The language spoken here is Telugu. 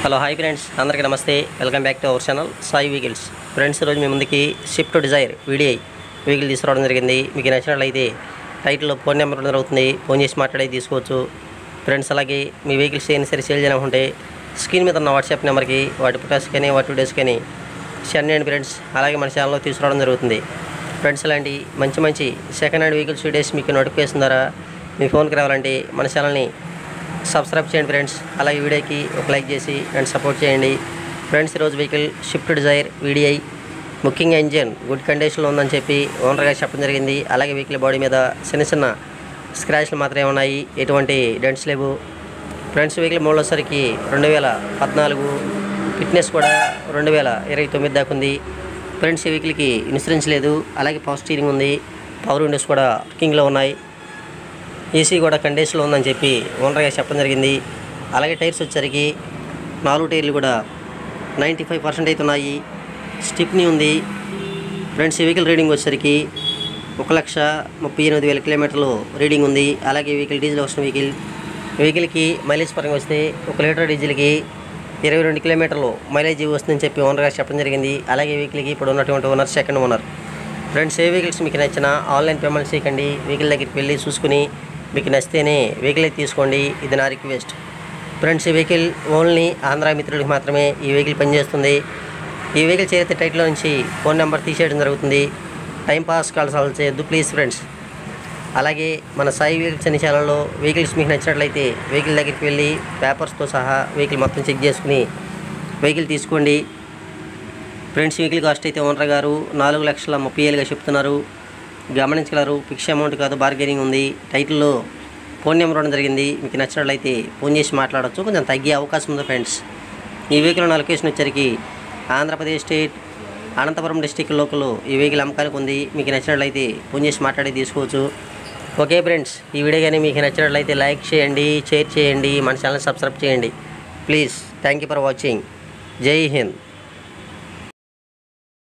హలో హాయ్ ఫ్రెండ్స్ అందరికీ నమస్తే welcome back to our channel Sai vehicles friends ఈరోజు మీ ముందుకి షిఫ్ట్ డిజైర్ వీడిఐ వెహికల్ తీసుకురావడం జరిగింది మీకు నచ్చినట్లయితే టైటిల్లో ఫోన్ నెంబర్ ఉండడం జరుగుతుంది ఫోన్ చేసి మాట్లాడి తీసుకోవచ్చు ఫ్రెండ్స్ అలాగే మీ వెహికల్స్ ఏమైనా సరే సేల్ చేయాలనుకుంటే స్క్రీన్ మీద ఉన్న వాట్సాప్ నెంబర్కి వాటి ఫొటోస్ కానీ వాటి వీడియోస్ కానీ షేర్ చేయండి ఫ్రెండ్స్ అలాగే మన ఛానల్లో తీసుకురావడం జరుగుతుంది ఫ్రెండ్స్ ఇలాంటి మంచి మంచి సెకండ్ హ్యాండ్ వెహికల్స్ వీడియోస్ మీకు నోటిఫికేషన్ ద్వారా మీ ఫోన్కి రావాలంటే మన ఛానల్ని సబ్స్క్రైబ్ చేయండి ఫ్రెండ్స్ అలాగే వీడియోకి ఒక లైక్ చేసి అండ్ సపోర్ట్ చేయండి ఫ్రెండ్స్ ఈరోజు vehicle Swift Dzire VDI booking engine good కండిషన్లో ఉందని చెప్పి ఓనర్గా చెప్పడం జరిగింది అలాగే వెహికల్ బాడీ మీద చిన్న చిన్న స్క్రాచ్లు మాత్రమే ఉన్నాయి ఎటువంటి డెంట్స్ లేవు ఫ్రెండ్స్ వెహికల్ మూడోసరికి రెండు వేల పద్నాలుగు ఫిట్నెస్ కూడా రెండు వేల ఇరవై తొమ్మిది దాకా ఉంది ఫ్రెండ్స్ ఈ వెహికల్కి ఇన్సూరెన్స్ లేదు అలాగే పవర్ స్టీరింగ్ ఉంది పవర్ విండోస్ కూడా వర్కింగ్లో ఉన్నాయి ఏసీ కూడా కండిషన్లో ఉందని చెప్పి ఓనర్గా చెప్పడం జరిగింది అలాగే టైర్స్ వచ్చరికి నాలుగు టైర్లు కూడా నైంటీ ఫైవ్ పర్సెంట్ అయితే ఉన్నాయి స్టిప్నీ ఉంది ఫ్రెండ్స్ ఈ వెహికల్ రీడింగ్ వచ్చేసరికి ఒక లక్ష ముప్పై ఎనిమిది వేల కిలోమీటర్లు రీడింగ్ ఉంది అలాగే ఈ వెహికల్ డీజిల్ వస్తున్న వెహికల్ వెహికల్కి మైలేజ్ పరంగా వస్తే ఒక లీటర్ డీజిల్కి ఇరవై రెండు కిలోమీటర్లు మైలేజ్ వస్తుందని చెప్పి ఓనర్గా చెప్పడం జరిగింది అలాగే ఈ వెహికల్కి ఇప్పుడు ఉన్నటువంటి ఓనర్ సెకండ్ ఓనర్ ఫ్రెండ్స్ ఏ వెహికల్స్ మీకు నచ్చిన ఆన్లైన్ పేమెంట్ చేయకండి వెహికల్ దగ్గరికి వెళ్ళి చూసుకుని మీకు నచ్చితేనే వెహికల్ అయితే తీసుకోండి ఇది నా రిక్వెస్ట్ ఫ్రెండ్స్ ఈ వెహికల్ ఓన్లీ ఆంధ్ర మిత్రులకు మాత్రమే ఈ వెహికల్ పనిచేస్తుంది ఈ వెహికల్ చేరితే టైటిల్లో నుంచి ఫోన్ నెంబర్ తీసేయడం జరుగుతుంది టైం పాస్ కాల్స్ అలా చేయొద్దు ప్లీజ్ ఫ్రెండ్స్ అలాగే మన సాయి వెహికల్స్ అనే ఛానల్లో వెహికల్స్ మీకు నచ్చినట్లయితే వెహికల్ దగ్గరికి వెళ్ళి పేపర్స్తో సహా వెహికల్ మొత్తం చెక్ చేసుకుని వెహికల్ తీసుకోండి ఫ్రెండ్స్ వెహికల్ కాస్ట్ అయితే ఓనర్ గారు నాలుగు లక్షల ముప్పై ఏళ్ళుగా చెప్తున్నారు గమనించగలరు ఫిక్స్ అమౌంట్ కాదు బార్గెనింగ్ ఉంది టైటిల్లో ఫోన్ నెంబర్ ఉండడం జరిగింది మీకు నచ్చినట్లయితే ఫోన్ చేసి మాట్లాడవచ్చు కొంచెం తగ్గే అవకాశం ఉంది ఫ్రెండ్స్ ఈ వెహికల్ ఉన్న లొకేషన్ వచ్చరికి Andhra Pradesh state Anantapuram district local ఈ వెహికల్ అమ్మకానికి ఉంది మీకు నచ్చినట్లయితే ఫోన్ చేసి మాట్లాడి తీసుకోవచ్చు ఓకే ఫ్రెండ్స్ ఈ వీడియో కానీ మీకు నచ్చినట్లయితే లైక్ చేయండి షేర్ చేయండి మన ఛానల్ సబ్స్క్రైబ్ చేయండి please thank you for watching Jai Hind